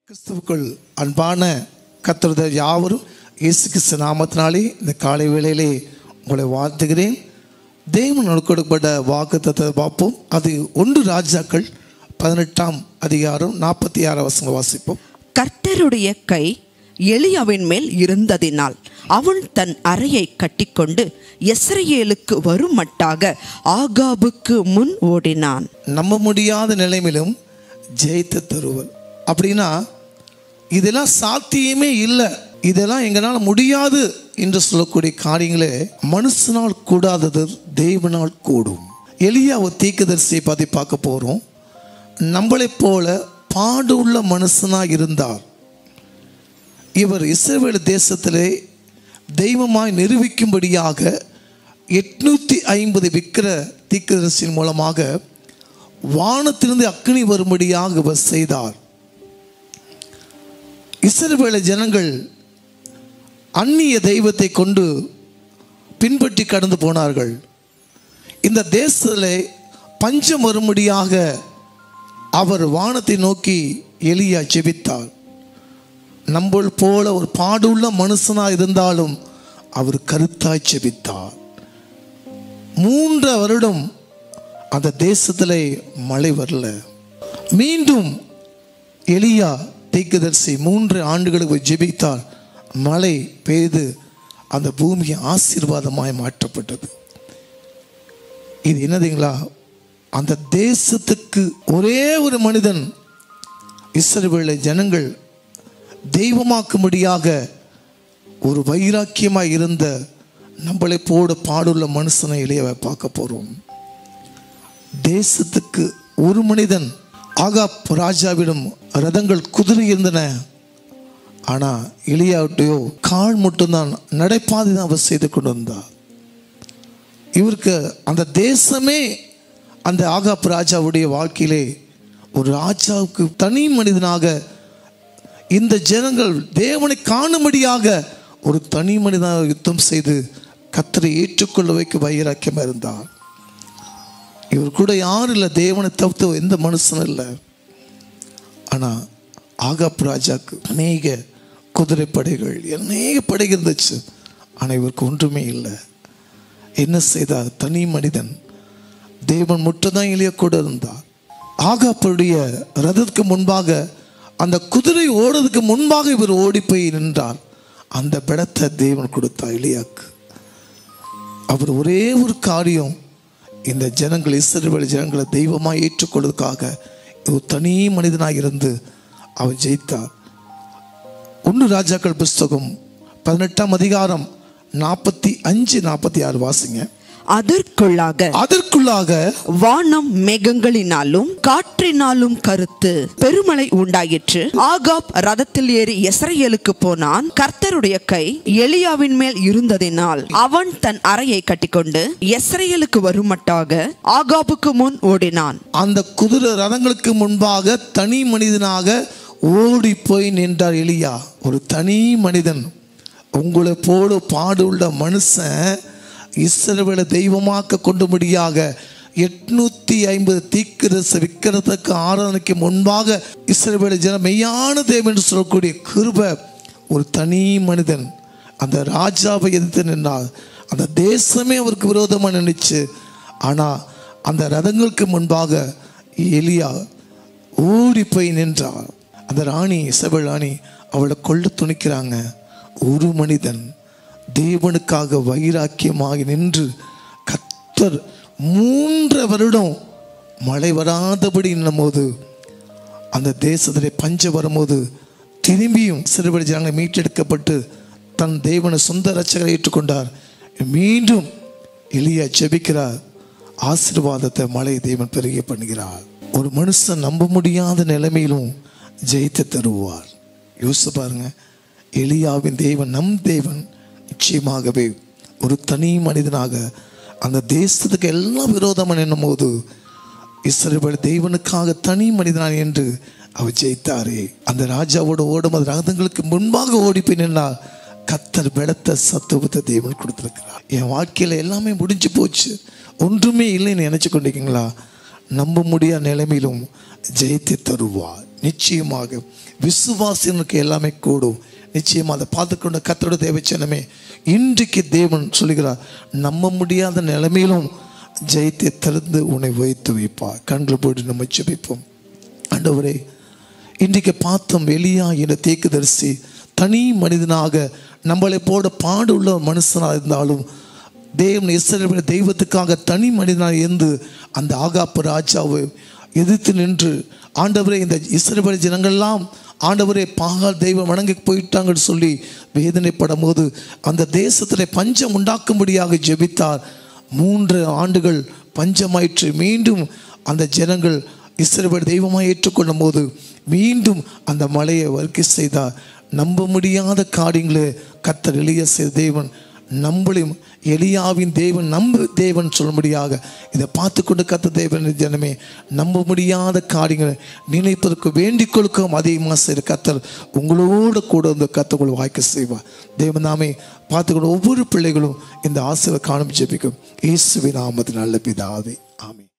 கிறிஸ்துவுக்குள் அன்பான கத்தருத யாவரும் இயேசு கிறிஸ்து நாமத்தினாலே இந்த காலை வேளையிலே உங்களை வாழ்த்துகிறேன் தேவன் கொடுக்கப்பட்ட வாக்குத்தத்தை பார்ப்போம் அது ஒன்று ராஜாக்கள் பதினெட்டாம் அதிகாரம் நாற்பத்தி ஆறாம் வசனம் வாசிப்போம் கர்த்தருடைய கை எலியாவின் மேல் இருந்ததினால் அவன் தன் அறையை கட்டிக்கொண்டு எஸ்ரேலுக்கு வருமட்டாக ஆகாபுக்கு முன் ஓடினான் நம்ப முடியாத நிலைமையிலும் ஜெயித்து தருவர் அப்படின்னா இதெல்லாம் சாத்தியமே இல்லை இதெல்லாம் எங்களால் முடியாது என்று சொல்லக்கூடிய காரியங்களே மனுஷனால் கூடாதது தேவனால் கூடும் எளியா ஒரு தீர்க்கதரிசியை பற்றி பார்க்க போகிறோம் நம்மளைப் போல பாடுள்ள மனுஷனாக இருந்தார் இவர் இஸ்ரவேல் தேசத்திலே தெய்வமாய் நிரூபிக்கும்படியாக எட்நூற்றி ஐம்பது விக்கிர தீர்க்கதரிசியின் மூலமாக வானத்திலிருந்து அக்னி வரும்படியாக இவர் செய்தார் இஸ்ரவேல ஜனங்கள் அந்நிய தெய்வத்தை கொண்டு பின்பற்றி கடந்து போனார்கள் இந்த தேசத்திலே பஞ்சம் வரும்படியாக அவர் வானத்தை நோக்கி எலியா ஜெபித்தார் நம்மள் போல ஒரு பாடுள்ள மனுஷனாக இருந்தாலும் அவர் கருத்தாய் ஜெபித்தார் மூன்று வருடம் அந்த தேசத்திலே மழை வரல மீண்டும் எலியா தீர்க்கதரிசி மூன்று ஆண்டுகளுக்கு ஜெபித்தார் மழை பெய்து அந்த பூமி ஆசீர்வாதமாய் மாற்றப்பட்டது இது என்னதுங்களா அந்த தேசத்துக்கு ஒரே ஒரு மனிதன் இஸ்ரவேலை ஜனங்கள் தெய்வமாக்கும்படியாக ஒரு வைராக்கியமாக இருந்த நம்மளை போட பாடுள்ள மனுஷனை இளையவை பார்க்க போகிறோம் தேசத்துக்கு ஒரு மனிதன் ஆகாப் ராஜாவிடம் ரதங்கள் குதிரை இருந்தன ஆனால் எளியாவட்டையோ கால் மட்டும்தான் நடைபாதை தான் அவர் செய்து கொண்டு வந்தார் இவருக்கு அந்த தேசமே அந்த ஆகாப் ராஜாவுடைய வாழ்க்கையிலே ஒரு ராஜாவுக்கு தனி மனிதனாக இந்த ஜனங்கள் தேவனை காணும்படியாக ஒரு தனி மனிதனாக யுத்தம் செய்து கத்தரை ஏற்றுக்கொள்ள வைக்க வைராக்கியமாக இருந்தார் இவர் கூட யாரும் இல்லை தேவனை தவிர்த்து எந்த மனுஷனும் இல்லை ஆனால் ஆகாப் ராஜாக்கு அநேக குதிரை படைகள் அநேக படை இருந்துச்சு ஆனால் இவருக்கு ஒன்றுமே இல்லை என்ன செய்தார் தனி மனிதன் தேவன் மட்டும்தான் எளிய கூட இருந்தார் ஆகாப்புடைய ரதத்துக்கு முன்பாக அந்த குதிரை ஓடுறதுக்கு முன்பாக இவர் ஓடி போய் நின்றார் அந்த படத்தை தேவன் கொடுத்தார் எளியாக்கு அவர் ஒரே ஒரு காரியம் இந்த ஜனங்கள் இஸ்ரவேல் ஜனங்களை தெய்வமாக ஏற்றுக்கொள்வதற்காக ஒரு தனி மனிதனாக இருந்து அவர் ஜெயித்தார் ஒன்று ராஜாக்கள் புஸ்தகம் பதினெட்டாம் அதிகாரம் நாற்பத்தி அஞ்சு நாற்பத்தி ஆறு வாசிங்க அதற்குள்ளாக அதற்குள்ளாக வானம் மேகங்களினாலும் காற்றினாலும் கருத்து பெருமழை உண்டாயிற்று ஆகாப் ரதத்தில் ஏறி எஸ்ரேலுக்கு போனான் கர்த்தருடைய கை எலியாவின் மேல் இருந்ததினால் அவன் தன் அறையை கட்டிக்கொண்டு எஸ்ரேலுக்கு வருமட்டாக ஆகாபுக்கு முன் ஓடினான் அந்த குதிரை ரதங்களுக்கு முன்பாக தனி மனிதனாக ஓடி போய் நின்றார் எலியா ஒரு தனி மனிதன் உங்களை போல பாடுள்ள மனுஷன் இஸ்ரவேலை தெய்வமாக்க கொண்டுபடியாக எட்நூத்தி ஐம்பது தீக்கிரச விக்கிரத்துக்கு ஆராதனைக்கு முன்பாக இஸ்ரவேல ஜன மெய்யான தேவன் என்று சொல்லக்கூடிய கிருப ஒரு தனி மனிதன் அந்த ராஜாவை எதிர்த்து நின்றார் அந்த தேசமே அவருக்கு விரோதமாக நினைச்சு ஆனால் அந்த ரதங்களுக்கு முன்பாக எலியா ஓடி போய் நின்றார் அந்த ராணி இசபெல் ராணி அவளை கொள்ள துணிக்கிறாங்க ஒரு மனிதன் தேவனுக்காக வைராக்கியமாக நின்று கத்தர் மூன்று வருடம் மழை வராதபடி போது அந்த தேசத்திலே பஞ்சம் வரும்போது திரும்பியும் சிறுபடி ஜனங்களை மீட்டெடுக்கப்பட்டு தன் தேவனை சொந்த ரட்சகரை ஏற்றுக்கொண்டார் மீண்டும் எளிய ஜெபிக்கிறார் ஆசீர்வாதத்தை மழை தேவன் பெருகிய பண்ணுகிறார் ஒரு மனுஷன் நம்ப முடியாத நிலைமையிலும் ஜெயித்து தருவார் யோசிச்சு பாருங்க எலியாவின் தேவன் நம் தேவன் நிச்சயமாகவே ஒரு தனி மனிதனாக அந்த தேசத்துக்கு எல்லாம் விரோதமாக நின்னும் போது இஸ்ரவேல் தேவனுக்காக தனி மனிதனான் என்று அவர் ஜெயித்தாரே அந்த ராஜாவோட ஓடும் அந்த ரகதங்களுக்கு முன்பாக ஓடி போய் நின்றார் கத்தர் பெலத்த சத்துவத்தை தேவன் கொடுத்துருக்கிறார் என் வாழ்க்கையில் எல்லாமே முடிஞ்சு போச்சு ஒன்றுமே இல்லைன்னு நினைச்சு கொண்டிருக்கீங்களா நம்ப முடியாத நிலைமையிலும் ஜெயித்து தருவார் நிச்சயமாக விசுவாசிகளுக்கு எல்லாமே கூடும் நிச்சயமாக அதை பார்த்துக்கொண்ட கத்தோட தேவச்சனமே இன்றைக்கு தேவன் சொல்லுகிறார் நம்ப முடியாத நிலைமையிலும் ஜெயத்தை திறந்து உன்னை வைத்து வைப்பார் கண்கள் போட்டு நம்ம ஜெபிப்போம் ஆண்டவரே இன்றைக்கு பார்த்தோம் எலியா என்ற தேக்குதரிசி தனி மனிதனாக நம்மளை போட பாடுள்ள மனுஷனாக இருந்தாலும் தேவன் இஸ்ரவேல் தெய்வத்துக்காக தனி மனிதனாக இருந்து அந்த ஆகாப்பு ராஜாவை எதிர்த்து நின்று ஆண்டவரே இந்த இஸ்ரவேல் ஜனங்கள்லாம் ஆண்டவரே பாகால் தெய்வம் வணங்கி போயிட்டாங்கன்னு சொல்லி வேதனைப்படும் போது அந்த தேசத்தில் பஞ்சம் உண்டாக்கும்படியாக ஜெபித்தார் மூன்று ஆண்டுகள் பஞ்சமாயிற்று மீண்டும் அந்த ஜனங்கள் இஸ்ரவேல் தெய்வமாக ஏற்றுக்கொள்ளும் போது மீண்டும் அந்த மலையை வர்க்கி செய்தார் நம்ப முடியாத காரியங்களை கத்தர் எளிய செய்த தேவன் நம்மளையும் எலியாவின் தேவன் நம்ப தேவன் சொல்லும்படியாக இதை பார்த்து கொண்டு கத்த தேவன் ஜனமே நம்ப முடியாத காரியங்களை நினைப்பதற்கு வேண்டிக் கொடுக்கவும் அதிகமாக செய்கிற கத்தர் உங்களோட கூட வந்து கத்தக்குள் வாய்க்க செய்வார் தேவன் நாமே பார்த்துக்கொண்டு ஒவ்வொரு பிள்ளைகளும் இந்த ஆசிரியர் காணும் ஜெபிக்கும் இயேசுவின் நாமத்தில் நல்ல பிதாவே ஆமென்